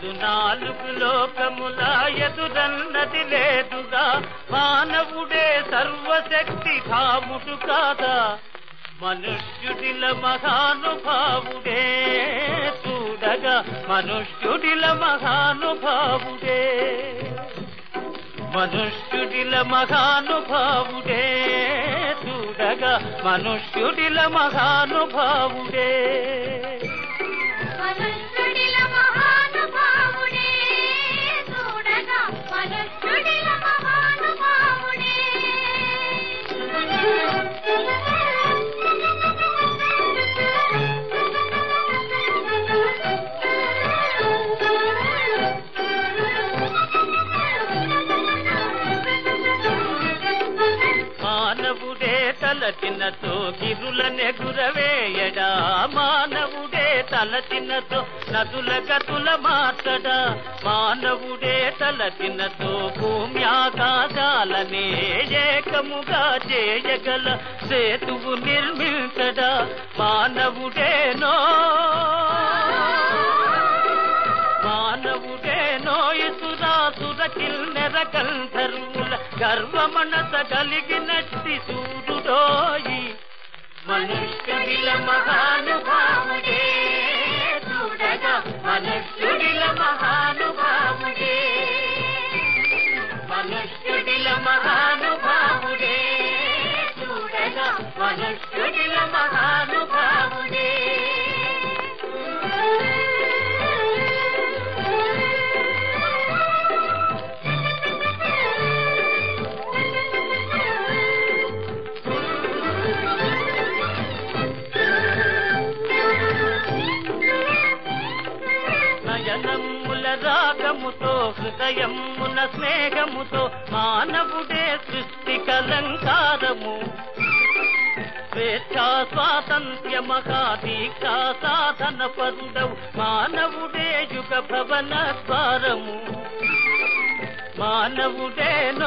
పదునాలుగు లోకముల ఎదురన్నది లేదుగా మానవుడే సర్వశక్తి ధాముడు కాదా మనుష్యుడిల మహానుభావుడే చూడగా మనుష్యుడిల మహానుభావుడే మనుష్యుడిల మహానుభావుడే చూడగా మనుష్యుడిల మహానుభావుడే మనుష్యుడిల మహానుభావుడే చూడగా మనుష్యుడిల మహానుభావుడే మానవుడే తలచినతో గిరులనెగురవేయడా మానవుడే తలచినతో నదుల గతుల మార్చడా మానవుడే తలచినతో భూమి ఆకాశాలనే ఏకముగా చేయగల సేతువు నిర్మించడా మానవుడేనో మానవుడేనో ఇసురాసుర కిల్నెర గంధర్వుల గర్వమనస కలిగినట్టి సూర్యుడోయి మనుష్యుడిల మహానుభావుడే చూడగా మనుష్యుడిల మహానుభావుడే మనుష్యుడిల మహానుభావుడే చూడగా మనుష్యుడిల మహానుభావుడే నయనముల రాగముతో హృదయమున స్నేహముతో మానవుడే సృష్టి కలంకారము స్వేచ్ఛా స్వాతంత్ర్య మహాదీక్షా సాధన పరుడవు మానవుడే యుగ భవన ద్వారము మానవుడేనో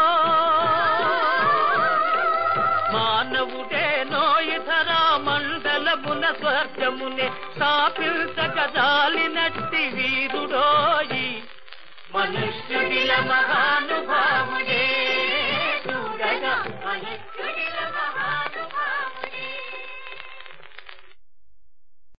మానవుడేనో ఇతర మండలమున స్వర్గమునే స్థాపించగదాలినట్టి వీరుడోయి మనుష్యుడిల మహానుభావుడే చూడగా మనుష్యుడి